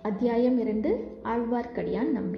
அத்தியாயம் இரண்டு ஆழ்வார்க்கடியான் நம்பி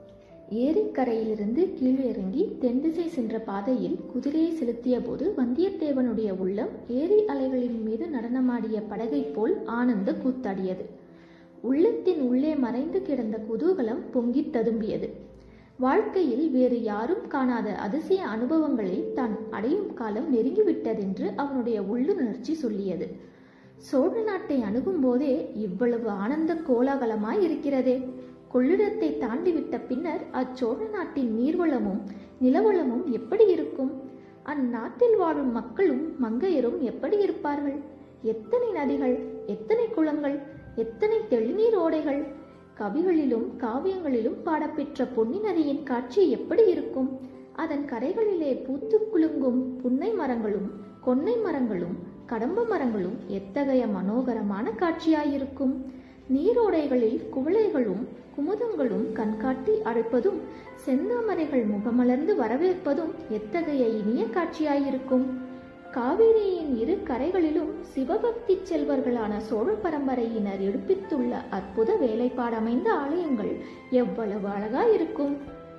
ஏரிக்கரையிலிருந்து கீழே இறங்கி தென்திசை சென்ற பாதையில் குதிரையை செலுத்திய போது வந்தியத்தேவனுடைய உள்ளம் ஏரி அலைகளின் மீது நடனமாடிய படகைப் போல் ஆனந்த கூத்தாடியது உள்ளத்தின் உள்ளே மறைந்து கிடந்த குதூகலம் பொங்கித் ததும்பியது வாழ்க்கையில் வேறு யாரும் காணாத அதிசய அனுபவங்களை தான் அடையும் காலம் நெருங்கிவிட்டதென்று அவனுடைய உள்ளுணர்ச்சி சொல்லியது சோழ நாட்டை அணுகும் போதே இவ்வளவு ஆனந்த கோலாகலமாய் இருக்கிறதே கொள்ளிடத்தை தாண்டிவிட்ட பின்னர் அச்சோழ நாட்டின் நீர்வளமும் நிலவளமும் எப்படி இருக்கும் அந்நாட்டில் வாழும் மக்களும் மங்கையரும் எப்படி இருப்பார்கள் எத்தனை நதிகள் எத்தனை குளங்கள் எத்தனை தெளிநீர் ஓடைகள் கவிகளிலும் காவியங்களிலும் பாடப்பெற்ற பொன்னி நதியின் காட்சி எப்படி இருக்கும் அதன் கரைகளிலே பூத்து குலுங்கும் புன்னை மரங்களும் கொன்னை மரங்களும் கடம்ப மரங்களும் எத்தகைய மனோகரமான காட்சியாயிருக்கும் நீரோடைகளில் குவளைகளும் குமுதங்களும் கண்காட்டி அழைப்பதும் செந்தாமரைகள் முகமலர்ந்து வரவேற்பதும் எத்தகைய இனிய காட்சியாயிருக்கும் காவிரியின் இரு கரைகளிலும் சிவபக்தி செல்வர்களான சோழ பரம்பரையினர் எடுப்பித்துள்ள அற்புத வேலைப்பாடமைந்த ஆலயங்கள் எவ்வளவு அழகாயிருக்கும்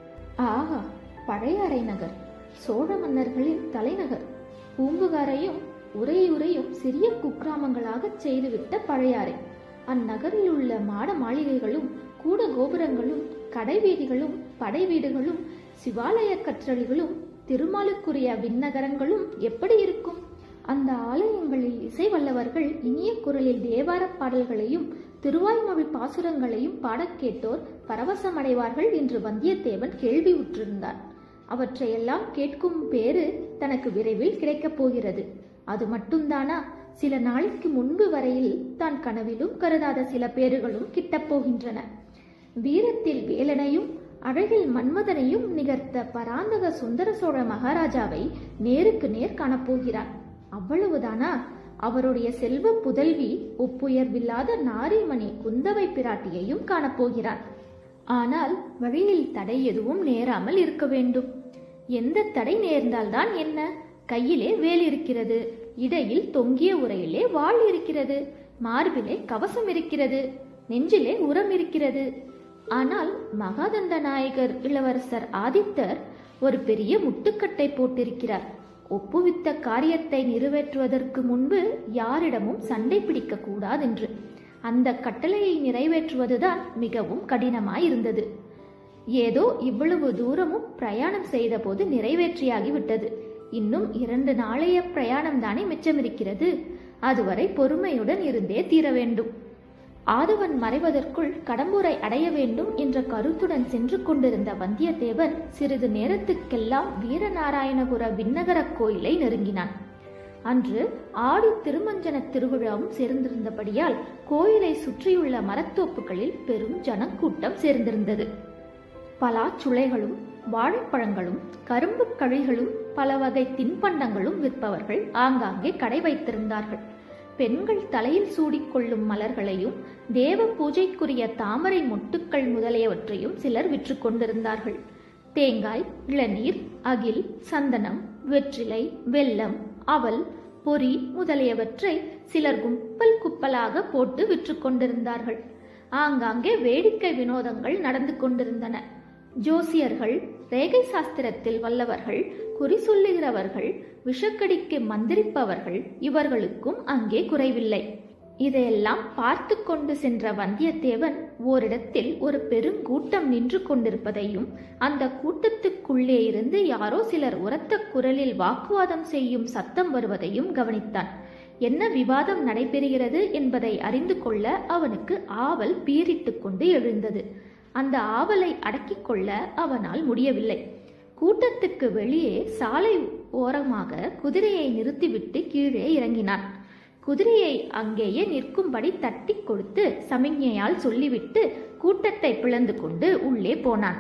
ஆஹா பழைய அரைநகர் சோழ மன்னர்களின் தலைநகர் பூம்புகாரையும் உரையுறையும் சிறிய குக்கிராமங்களாகச் செய்துவிட்ட பழையாறை அந்நகரில் உள்ள மாட மாளிகைகளும் கூட கோபுரங்களும் கடைவீதிகளும் படை வீடுகளும் சிவாலய கற்றளிகளும் திருமாலுக்குரிய விண்ணகரங்களும் எப்படி இருக்கும் அந்த ஆலயங்களில் இசை வல்லவர்கள் இனிய குரலில் தேவாரப் பாடல்களையும் திருவாய்மொழி பாசுரங்களையும் பாடக் கேட்டோர் பரவசமடைவார்கள் என்று வந்தியத்தேவன் கேள்வி உற்றிருந்தார் அவற்றையெல்லாம் கேட்கும் பேறு தனக்கு விரைவில் கிடைக்கப் போகிறது அது மட்டும்தானா சில நாளைக்கு முன்பு வரையில் தான் கனவிலும் கருதாத சில பேறுகளும் கிட்டப் போகின்றன வீரத்தில் வேலனையும் அழகில் மன்மதனையும் நிகர்த்த பராந்தக சுந்தர சோழ மகாராஜாவை நேருக்கு நேர் காணப்போகிறான் அவ்வளவுதானா அவருடைய செல்வ புதல்வி ஒப்புயர்வில்லாத நாரிமணி குந்தவை பிராட்டியையும் காணப்போகிறான் ஆனால் வழியில் தடை எதுவும் நேராமல் இருக்க வேண்டும் எந்த தடை நேர்ந்தால்தான் என்ன கையிலே வேல் இருக்கிறது இடையில் தொங்கிய உரையிலே வாள் இருக்கிறது மார்பிலே கவசம் இருக்கிறது நெஞ்சிலே உரம் இருக்கிறது ஆனால் மகாதண்ட நாயகர் இளவரசர் ஆதித்தர் ஒரு பெரிய முட்டுக்கட்டை போட்டிருக்கிறார் ஒப்புவித்த காரியத்தை நிறைவேற்றுவதற்கு முன்பு யாரிடமும் சண்டை பிடிக்க கூடாதென்று அந்த கட்டளையை நிறைவேற்றுவதுதான் மிகவும் கடினமாயிருந்தது ஏதோ இவ்வளவு தூரமும் பிரயாணம் செய்தபோது நிறைவேற்றியாகிவிட்டது இன்னும் இரண்டு நாளைய பிரயாணம் தானே மிச்சமிருக்கிறது அதுவரை பொறுமையுடன் இருந்தே தீர வேண்டும் ஆதவன் மறைவதற்குள் கடம்பூரை அடைய வேண்டும் என்ற கருத்துடன் சென்று கொண்டிருந்த வந்தியத்தேவன் சிறிது நேரத்துக்கெல்லாம் வீரநாராயணபுர விண்ணகரக் கோயிலை நெருங்கினான் அன்று ஆடி திருமஞ்சன திருவிழாவும் சேர்ந்திருந்தபடியால் கோயிலை சுற்றியுள்ள மரத்தோப்புகளில் பெரும் ஜனக்கூட்டம் சேர்ந்திருந்தது பலாச்சுளைகளும் வாழைப்பழங்களும் கரும்பு கழிகளும் பல வகை தின்பண்டங்களும் விற்பவர்கள் ஆங்காங்கே கடை வைத்திருந்தார்கள் பெண்கள் தலையில் சூடிக்கொள்ளும் மலர்களையும் தேவ பூஜைக்குரிய தாமரை மொட்டுக்கள் முதலியவற்றையும் சிலர் விற்று கொண்டிருந்தார்கள் தேங்காய் இளநீர் அகில் சந்தனம் வெற்றிலை வெல்லம் அவல் பொறி முதலியவற்றை சிலர் கும்பல் குப்பலாக போட்டு விற்று கொண்டிருந்தார்கள் ஆங்காங்கே வேடிக்கை வினோதங்கள் நடந்து கொண்டிருந்தன ஜோசியர்கள் ரேகை சாஸ்திரத்தில் வல்லவர்கள் குறி சொல்லுகிறவர்கள் விஷக்கடிக்கு மந்திரிப்பவர்கள் இவர்களுக்கும் அங்கே குறைவில்லை இதையெல்லாம் பார்த்து கொண்டு சென்ற வந்தியத்தேவன் ஓரிடத்தில் ஒரு பெருங்கூட்டம் நின்று கொண்டிருப்பதையும் அந்த கூட்டத்துக்குள்ளே இருந்து யாரோ சிலர் உரத்த குரலில் வாக்குவாதம் செய்யும் சத்தம் வருவதையும் கவனித்தான் என்ன விவாதம் நடைபெறுகிறது என்பதை அறிந்து கொள்ள அவனுக்கு ஆவல் பீறிட்டு கொண்டு எழுந்தது அந்த ஆவலை அடக்கிக் கொள்ள அவனால் முடியவில்லை கூட்டத்துக்கு வெளியே சாலை ஓரமாக குதிரையை நிறுத்திவிட்டு கீழே இறங்கினான் குதிரையை அங்கேயே நிற்கும்படி தட்டி கொடுத்து சமிஞ்ஞையால் சொல்லிவிட்டு கூட்டத்தை பிளந்து கொண்டு உள்ளே போனான்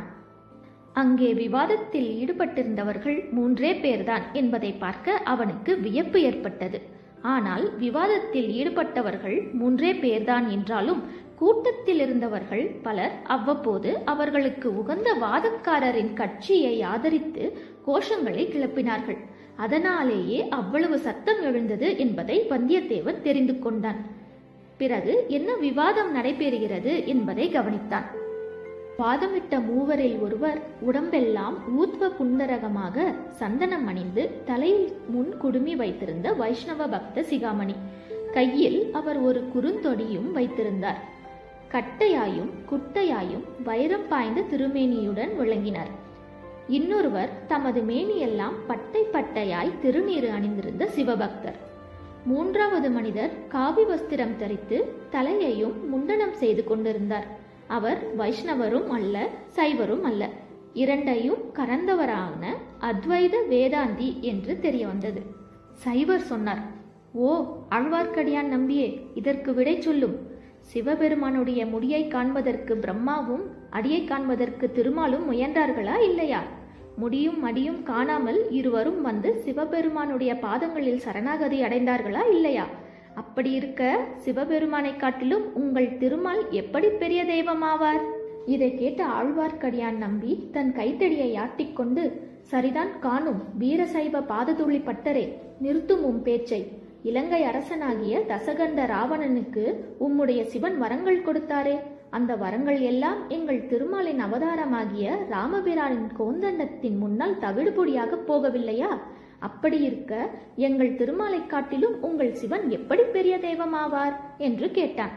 அங்கே விவாதத்தில் ஈடுபட்டிருந்தவர்கள் மூன்றே பேர்தான் என்பதை பார்க்க அவனுக்கு வியப்பு ஏற்பட்டது ஆனால் விவாதத்தில் ஈடுபட்டவர்கள் மூன்றே பேர்தான் என்றாலும் கூட்டத்தில் இருந்தவர்கள் பலர் அவ்வப்போது அவர்களுக்கு உகந்த வாதக்காரரின் கட்சியை ஆதரித்து கோஷங்களை கிளப்பினார்கள் அதனாலேயே அவ்வளவு சத்தம் எழுந்தது என்பதை வந்தியத்தேவன் தெரிந்து கொண்டான் பிறகு என்ன விவாதம் நடைபெறுகிறது என்பதை கவனித்தான் வாதமிட்ட மூவரில் ஒருவர் உடம்பெல்லாம் ஊத்வ புண்டரகமாக சந்தனம் அணிந்து தலையில் முன் குடுமி வைத்திருந்த வைஷ்ணவ பக்த சிகாமணி கையில் அவர் ஒரு குறுந்தொடியும் வைத்திருந்தார் கட்டையாயும் குட்டையாயும் வைரம் பாய்ந்த திருமேனியுடன் விளங்கினார் இன்னொருவர் தமது மேனியெல்லாம் பட்டை பட்டையாய் திருநீறு அணிந்திருந்த சிவபக்தர் மூன்றாவது மனிதர் காவி வஸ்திரம் தரித்து தலையையும் முண்டனம் செய்து கொண்டிருந்தார் அவர் வைஷ்ணவரும் அல்ல சைவரும் அல்ல இரண்டையும் கறந்தவரான அத்வைத வேதாந்தி என்று தெரிய வந்தது சைவர் சொன்னார் ஓ ஆழ்வார்க்கடியான் நம்பியே இதற்கு விடை சொல்லும் சிவபெருமானுடைய முடியை காண்பதற்கு பிரம்மாவும் அடியை காண்பதற்கு திருமாலும் முயன்றார்களா இல்லையா முடியும் மடியும் காணாமல் இருவரும் வந்து சிவபெருமானுடைய பாதங்களில் சரணாகதி அடைந்தார்களா இல்லையா அப்படி இருக்க சிவபெருமானை காட்டிலும் உங்கள் திருமால் எப்படி பெரிய தெய்வமாவார் இதை கேட்ட ஆழ்வார்க்கடியான் நம்பி தன் கைத்தடியை ஆட்டிக்கொண்டு சரிதான் காணும் வீரசைவ பாததுள்ளி பட்டரே நிறுத்தும் உம் பேச்சை இலங்கை அரசனாகிய தசகண்ட ராவணனுக்கு உம்முடைய சிவன் வரங்கள் கொடுத்தாரே அந்த வரங்கள் எல்லாம் எங்கள் திருமாலின் அவதாரமாகிய ராமபிரானின் கோந்தண்டத்தின் முன்னால் தவிடுபொடியாக போகவில்லையா அப்படி இருக்க எங்கள் திருமாலை காட்டிலும் உங்கள் சிவன் எப்படி பெரிய தெய்வமாவார் என்று கேட்டான்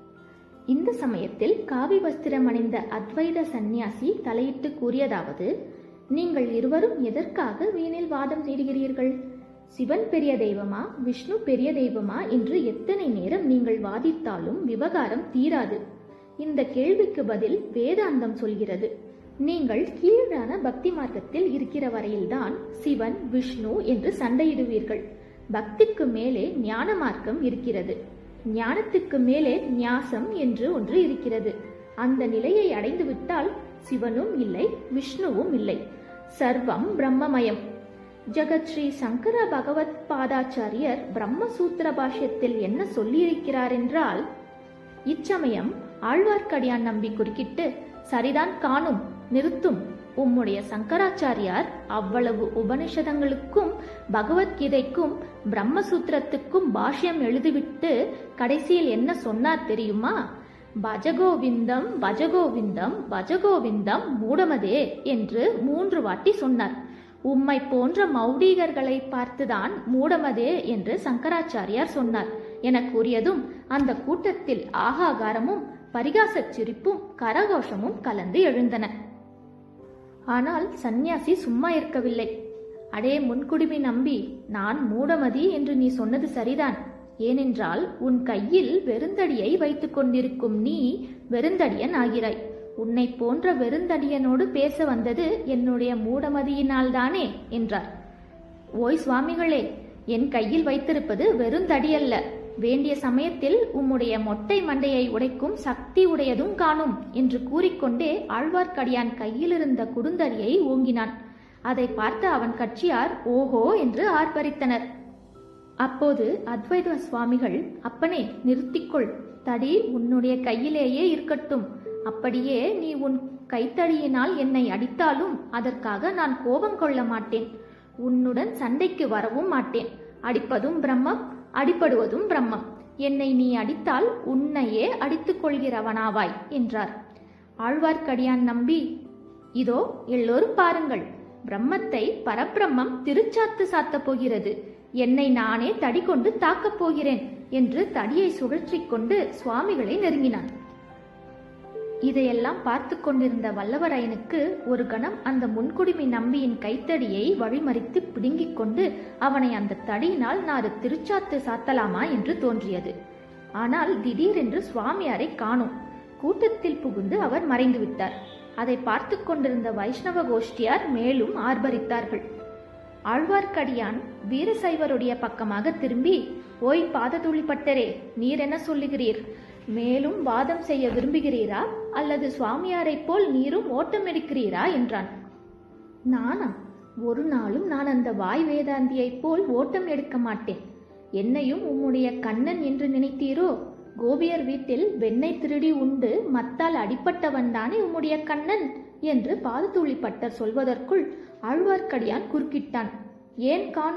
இந்த சமயத்தில் காவி வஸ்திரம் அணிந்த அத்வைத சந்நியாசி தலையிட்டு கூறியதாவது நீங்கள் இருவரும் எதற்காக வீணில் வாதம் செய்கிறீர்கள் சிவன் பெரிய தெய்வமா விஷ்ணு பெரிய தெய்வமா என்று எத்தனை நேரம் நீங்கள் வாதித்தாலும் விவகாரம் தீராது இந்த கேள்விக்கு பதில் வேதாந்தம் சொல்கிறது நீங்கள் கீழான பக்தி மார்க்கத்தில் இருக்கிற வரையில்தான் சிவன் விஷ்ணு என்று சண்டையிடுவீர்கள் பக்திக்கு மேலே ஞான மார்க்கம் இருக்கிறது ஞானத்துக்கு மேலே ஞாசம் என்று ஒன்று இருக்கிறது அந்த நிலையை அடைந்து விட்டால் சிவனும் இல்லை விஷ்ணுவும் இல்லை சர்வம் பிரம்மமயம் ஜெகத் ஸ்ரீ சங்கர பகவத் பாதாச்சாரியர் பிரம்மசூத்திர பாஷ்யத்தில் என்ன சொல்லியிருக்கிறார் என்றால் இச்சமயம் ஆழ்வார்க்கடியான் நம்பி குறுக்கிட்டு சரிதான் காணும் நிறுத்தும் உம்முடைய சங்கராச்சாரியார் அவ்வளவு உபனிஷதங்களுக்கும் பகவத்கீதைக்கும் பிரம்மசூத்திரத்துக்கும் பாஷ்யம் எழுதிவிட்டு கடைசியில் என்ன சொன்னார் தெரியுமா பஜகோவிந்தம் பஜகோவிந்தம் பஜகோவிந்தம் மூடமதே என்று மூன்று வாட்டி சொன்னார் உம்மை போன்ற மௌடீகர்களை பார்த்துதான் மூடமதே என்று சங்கராச்சாரியார் சொன்னார் என கூறியதும் அந்த கூட்டத்தில் ஆகாகாரமும் பரிகாசச் சிரிப்பும் கரகோஷமும் கலந்து எழுந்தன ஆனால் சந்நியாசி சும்மா இருக்கவில்லை அடே முன்குடுமி நம்பி நான் மூடமதி என்று நீ சொன்னது சரிதான் ஏனென்றால் உன் கையில் வெறுந்தடியை வைத்துக் கொண்டிருக்கும் நீ வெறுந்தடியன் ஆகிறாய் உன்னை போன்ற வெறுந்தடியனோடு பேச வந்தது என்னுடைய மூடமதியினால்தானே என்றார் ஓய் சுவாமிகளே என் கையில் வைத்திருப்பது வெறுந்தடியல்ல வேண்டிய சமயத்தில் உம்முடைய மொட்டை மண்டையை உடைக்கும் சக்தி உடையதும் காணும் என்று கூறிக்கொண்டே ஆழ்வார்க்கடியான் கையிலிருந்த குடுந்தடியை ஓங்கினான் அதை பார்த்த அவன் கட்சியார் ஓஹோ என்று ஆர்ப்பரித்தனர் அப்போது அத்வைத சுவாமிகள் அப்பனே நிறுத்திக்கொள் தடி உன்னுடைய கையிலேயே இருக்கட்டும் அப்படியே நீ உன் கைத்தடியினால் என்னை அடித்தாலும் அதற்காக நான் கோபம் கொள்ள மாட்டேன் உன்னுடன் சண்டைக்கு வரவும் மாட்டேன் அடிப்பதும் பிரம்மம் அடிப்படுவதும் பிரம்மம் என்னை நீ அடித்தால் உன்னையே அடித்துக் கொள்கிறவனாவாய் என்றார் ஆழ்வார்க்கடியான் நம்பி இதோ எல்லோரும் பாருங்கள் பிரம்மத்தை பரபிரம்மம் திருச்சாத்து சாத்தப் போகிறது என்னை நானே தடி கொண்டு தாக்கப் போகிறேன் என்று தடியை சுழற்றிக் கொண்டு சுவாமிகளை நெருங்கினான் இதையெல்லாம் பார்த்து கொண்டிருந்த வல்லவரையனுக்கு ஒரு கணம் அந்த முன்குடுமி நம்பியின் கைத்தடியை வழிமறித்து பிடுங்கிக் கொண்டு அவனை அந்த தடியினால் நாறு திருச்சாத்து சாத்தலாமா என்று தோன்றியது ஆனால் திடீரென்று சுவாமியாரை காணோம் கூட்டத்தில் புகுந்து அவர் மறைந்து விட்டார் அதை பார்த்து கொண்டிருந்த வைஷ்ணவ கோஷ்டியார் மேலும் ஆர்ப்பரித்தார்கள் ஆழ்வார்க்கடியான் வீரசைவருடைய பக்கமாக திரும்பி ஓய் பாததுளி பட்டரே நீர் என்ன சொல்லுகிறீர் மேலும் வாதம் செய்ய விரும்புகிறீரா அல்லது சுவாமியாரைப் போல் நீரும் ஓட்டம் எடுக்கிறீரா என்றான் நானா ஒரு நாளும் நான் அந்த வாய் வேதாந்தியைப் போல் ஓட்டம் எடுக்க மாட்டேன் என்னையும் உம்முடைய கண்ணன் என்று நினைத்தீரோ கோபியர் வீட்டில் வெண்ணெய் திருடி உண்டு மத்தால் அடிப்பட்டவன் தானே உம்முடைய கண்ணன் என்று பாதத்துளி பட்டர் சொல்வதற்குள் ஆழ்வார்க்கடியான் குறுக்கிட்டான் ஏன் காணும்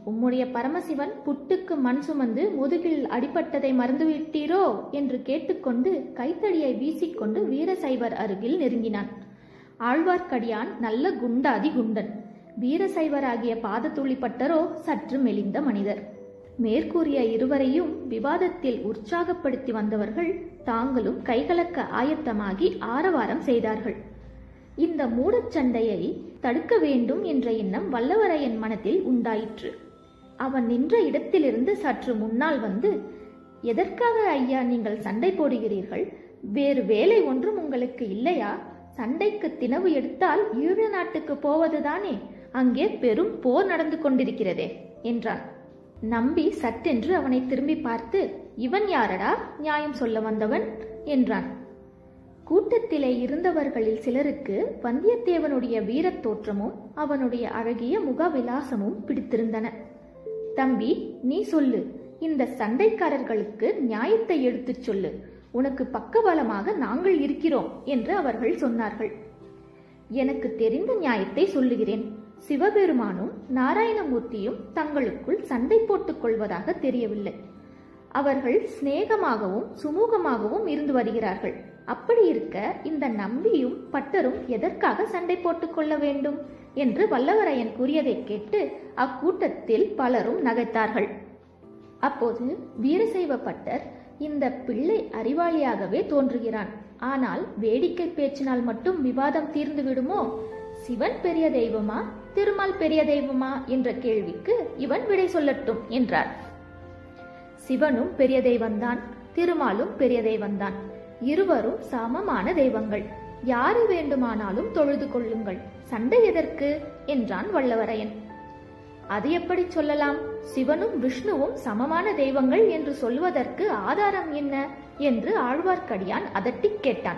உம்முடைய பரமசிவன் புட்டுக்கு மண் சுமந்து முதுகில் அடிபட்டதை மறந்துவிட்டீரோ என்று கேட்டுக்கொண்டு கைத்தடியை வீசிக்கொண்டு வீரசைவர் அருகில் நெருங்கினான் ஆழ்வார்க்கடியான் நல்ல குண்டாதி குண்டன் வீரசைவராகிய பாதத்துளி பட்டரோ சற்று மெலிந்த மனிதர் மேற்கூறிய இருவரையும் விவாதத்தில் உற்சாகப்படுத்தி வந்தவர்கள் தாங்களும் கைகலக்க ஆயத்தமாகி ஆரவாரம் செய்தார்கள் இந்த மூடச் சண்டையை தடுக்க வேண்டும் என்ற எண்ணம் வல்லவரையன் மனத்தில் உண்டாயிற்று அவன் நின்ற இடத்திலிருந்து சற்று முன்னால் வந்து எதற்காக ஐயா நீங்கள் சண்டை போடுகிறீர்கள் வேறு வேலை ஒன்றும் உங்களுக்கு இல்லையா சண்டைக்கு தினவு எடுத்தால் ஈழ நாட்டுக்கு போவதுதானே அங்கே பெரும் போர் நடந்து கொண்டிருக்கிறதே என்றான் நம்பி சட்டென்று அவனை திரும்பி பார்த்து இவன் யாரடா நியாயம் சொல்ல வந்தவன் என்றான் கூட்டத்திலே இருந்தவர்களில் சிலருக்கு வந்தியத்தேவனுடைய வீரத் தோற்றமும் அவனுடைய அழகிய முகவிலாசமும் பிடித்திருந்தன தம்பி நீ சொல்லு இந்த சண்டைக்காரர்களுக்கு நியாயத்தை எடுத்துச் சொல்லு உனக்கு பக்கபலமாக நாங்கள் இருக்கிறோம் என்று அவர்கள் சொன்னார்கள் எனக்கு தெரிந்த நியாயத்தை சொல்லுகிறேன் சிவபெருமானும் நாராயணமூர்த்தியும் தங்களுக்குள் சண்டை போட்டுக் கொள்வதாக தெரியவில்லை அவர்கள் சிநேகமாகவும் சுமூகமாகவும் இருந்து வருகிறார்கள் அப்படி இருக்க இந்த நம்பியும் பட்டரும் எதற்காக சண்டை போட்டுக் கொள்ள வேண்டும் என்று வல்லவரையன் கூறியதைக் கேட்டு அக்கூட்டத்தில் பலரும் நகைத்தார்கள் அப்போது வீரசைவ பட்டர் இந்த பிள்ளை அறிவாளியாகவே தோன்றுகிறான் ஆனால் வேடிக்கை பேச்சினால் மட்டும் விவாதம் தீர்ந்து விடுமோ சிவன் பெரிய தெய்வமா திருமால் பெரிய தெய்வமா என்ற கேள்விக்கு இவன் விடை சொல்லட்டும் என்றார் சிவனும் பெரிய தெய்வந்தான் திருமாலும் பெரிய தெய்வந்தான் இருவரும் சமமான தெய்வங்கள் யாரை வேண்டுமானாலும் தொழுது கொள்ளுங்கள் சண்டை எதற்கு என்றான் வல்லவரையன் அது எப்படி சொல்லலாம் சிவனும் விஷ்ணுவும் சமமான தெய்வங்கள் என்று சொல்வதற்கு ஆதாரம் என்ன என்று ஆழ்வார்க்கடியான் அதட்டிக் கேட்டான்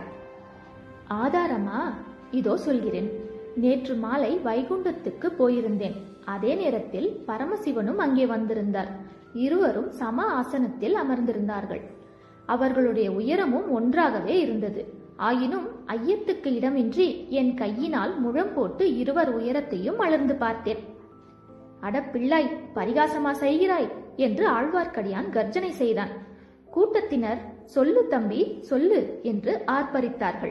ஆதாரமா இதோ சொல்கிறேன் நேற்று மாலை வைகுண்டத்துக்கு போயிருந்தேன் அதே நேரத்தில் பரமசிவனும் அங்கே வந்திருந்தார் இருவரும் சம ஆசனத்தில் அமர்ந்திருந்தார்கள் அவர்களுடைய உயரமும் ஒன்றாகவே இருந்தது ஆயினும் ஐயத்துக்கு இடமின்றி என் கையினால் முழம் போட்டு இருவர் உயரத்தையும் அளந்து பார்த்தேன் அட பிள்ளாய் பரிகாசமா செய்கிறாய் என்று ஆழ்வார்க்கடியான் கர்ஜனை செய்தான் கூட்டத்தினர் சொல்லு தம்பி சொல்லு என்று ஆர்ப்பரித்தார்கள்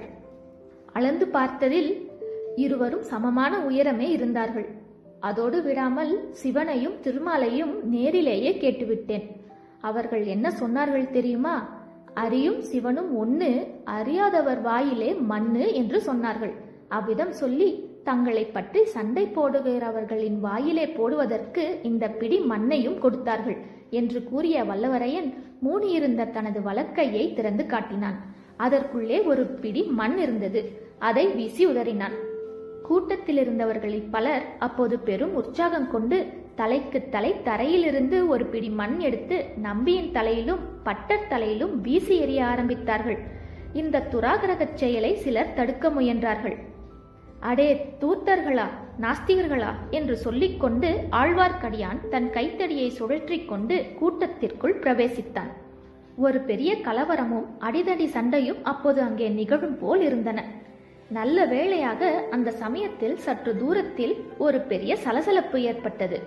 அளந்து பார்த்ததில் இருவரும் சமமான உயரமே இருந்தார்கள் அதோடு விடாமல் சிவனையும் திருமாலையும் நேரிலேயே கேட்டுவிட்டேன் அவர்கள் என்ன சொன்னார்கள் தெரியுமா அறியும் சிவனும் ஒண்ணு அறியாதவர் வாயிலே மண்ணு என்று சொன்னார்கள் அவ்விதம் சொல்லி தங்களை பற்றி சண்டை போடுகிறவர்களின் வாயிலே போடுவதற்கு இந்த பிடி மண்ணையும் கொடுத்தார்கள் என்று கூறிய வல்லவரையன் மூடியிருந்த தனது வலக்கையை திறந்து காட்டினான் அதற்குள்ளே ஒரு பிடி மண் இருந்தது அதை வீசி உதறினான் கூட்டத்தில் இருந்தவர்களில் பலர் அப்போது பெரும் உற்சாகம் கொண்டு தலைக்கு தலை தரையிலிருந்து ஒரு பிடி மண் எடுத்து நம்பியின் தலையிலும் பட்டர் தலையிலும் வீசி எறிய ஆரம்பித்தார்கள் இந்த துராகரகச் செயலை சிலர் தடுக்க முயன்றார்கள் அடே தூத்தர்களா நாஸ்திகர்களா என்று சொல்லிக்கொண்டு ஆழ்வார்க்கடியான் தன் கைத்தடியை சுழற்றிக் கொண்டு கூட்டத்திற்குள் பிரவேசித்தான் ஒரு பெரிய கலவரமும் அடிதடி சண்டையும் அப்போது அங்கே நிகழும் போல் இருந்தன நல்ல வேளையாக அந்த சமயத்தில் சற்று தூரத்தில் ஒரு பெரிய சலசலப்பு ஏற்பட்டது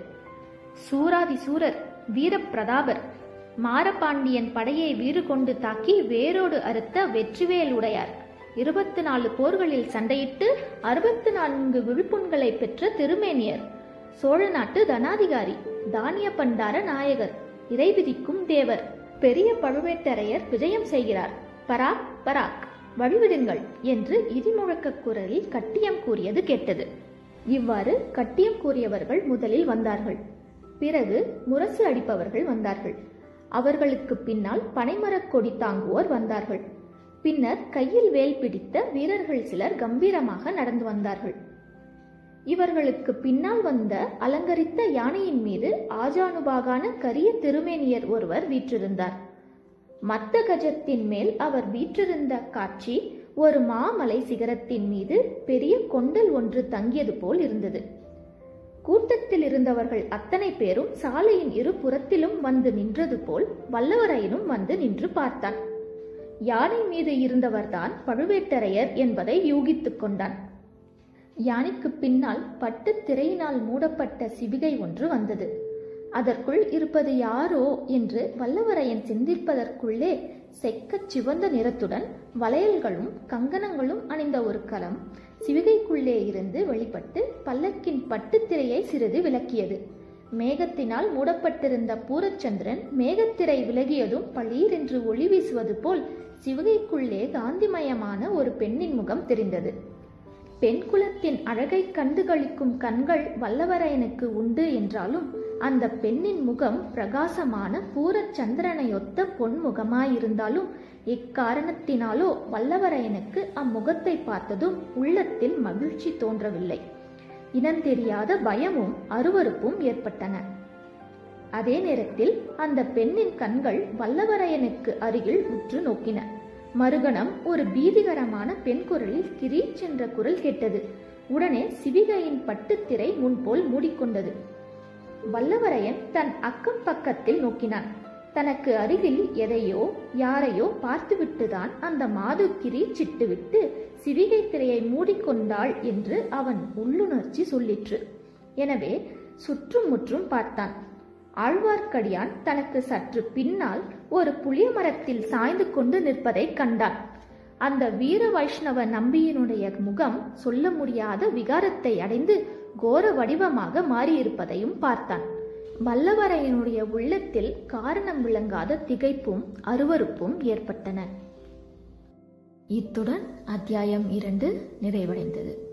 சூராதி சூரர் வீரப்பிரதாபர் மாரபாண்டியன் படையை வீறு கொண்டு தாக்கி வேரோடு அறுத்த வெற்றிவேல் உடையார் இருபத்தி நாலு போர்களில் சண்டையிட்டு அறுபத்து நான்கு விழுப்புண்களை பெற்ற திருமேனியர் சோழ நாட்டு தனாதிகாரி தானிய பண்டார நாயகர் இறைவிதிக்கும் தேவர் பெரிய பழுவேட்டரையர் விஜயம் செய்கிறார் பராக் பராக் வழிவிடுங்கள் என்று இடிமுழக்க குரலில் கட்டியம் கூறியது கேட்டது இவ்வாறு கட்டியம் கூறியவர்கள் முதலில் வந்தார்கள் பிறகு முரசு அடிப்பவர்கள் வந்தார்கள் அவர்களுக்கு பின்னால் பனைமரக் கொடி தாங்குவோர் வந்தார்கள் பின்னர் கையில் வேல் பிடித்த வீரர்கள் சிலர் கம்பீரமாக நடந்து வந்தார்கள் இவர்களுக்கு பின்னால் வந்த அலங்கரித்த யானையின் மீது ஆஜானுபாகான கரிய திருமேனியர் ஒருவர் வீற்றிருந்தார் மத்த கஜத்தின் மேல் அவர் வீற்றிருந்த காட்சி ஒரு மாமலை சிகரத்தின் மீது பெரிய கொண்டல் ஒன்று தங்கியது போல் இருந்தது கூட்டத்தில் இருந்தவர்கள் அத்தனை பேரும் சாலையின் இரு புறத்திலும் வந்து நின்றது போல் வல்லவரையனும் வந்து நின்று பார்த்தான் யானை மீது இருந்தவர்தான் பழுவேட்டரையர் என்பதை யூகித்துக் கொண்டான் யானைக்கு பின்னால் பட்டு திரையினால் மூடப்பட்ட சிவிகை ஒன்று வந்தது அதற்குள் இருப்பது யாரோ என்று வல்லவரையன் சிந்திப்பதற்குள்ளே செக்கச் சிவந்த நிறத்துடன் வளையல்களும் கங்கணங்களும் அணிந்த ஒரு களம் சிவிகைக்குள்ளே இருந்து வெளிப்பட்டு பல்லக்கின் பட்டுத்திரையை சிறிது விளக்கியது மேகத்தினால் மூடப்பட்டிருந்த பூரச்சந்திரன் மேகத்திரை விலகியதும் பளீர் என்று ஒளி வீசுவது போல் சிவகைக்குள்ளே காந்திமயமான ஒரு பெண்ணின் முகம் தெரிந்தது பெண் குலத்தின் அழகை கண்டு களிக்கும் கண்கள் வல்லவரையனுக்கு உண்டு என்றாலும் அந்த பெண்ணின் முகம் பிரகாசமான பூரச்சந்திரனையொத்த பொன்முகமாயிருந்தாலும் இக்காரணத்தினாலோ வல்லவரையனுக்கு அம்முகத்தை பார்த்ததும் உள்ளத்தில் மகிழ்ச்சி தோன்றவில்லை இனந்தெரியாத பயமும் அருவருப்பும் ஏற்பட்டன அதே நேரத்தில் அந்த பெண்ணின் கண்கள் வல்லவரையனுக்கு அருகில் உற்று நோக்கின மறுகணம் ஒரு பீதிகரமான பெண் குரலில் கிரீச் என்ற குரல் கேட்டது உடனே சிவிகையின் பட்டுத்திரை முன்போல் மூடிக்கொண்டது வல்லவரையன் தன் அக்கம் பக்கத்தில் நோக்கினான் தனக்கு அருகில் எதையோ யாரையோ பார்த்துவிட்டுதான் அந்த மாது கிரீச்சிட்டுவிட்டு சிவிகை திரையை மூடிக்கொண்டாள் என்று அவன் உள்ளுணர்ச்சி சொல்லிற்று எனவே சுற்றும் முற்றும் பார்த்தான் ஆழ்வார்க்கடியான் தனக்கு சற்று பின்னால் ஒரு புளிய மரத்தில் சாய்ந்து கொண்டு நிற்பதை கண்டான் அந்த வீர வைஷ்ணவ நம்பியினுடைய முகம் சொல்ல முடியாத விகாரத்தை அடைந்து கோர வடிவமாக மாறியிருப்பதையும் பார்த்தான் வல்லவரையனுடைய உள்ளத்தில் காரணம் விளங்காத திகைப்பும் அருவருப்பும் ஏற்பட்டன இத்துடன் அத்தியாயம் இரண்டு நிறைவடைந்தது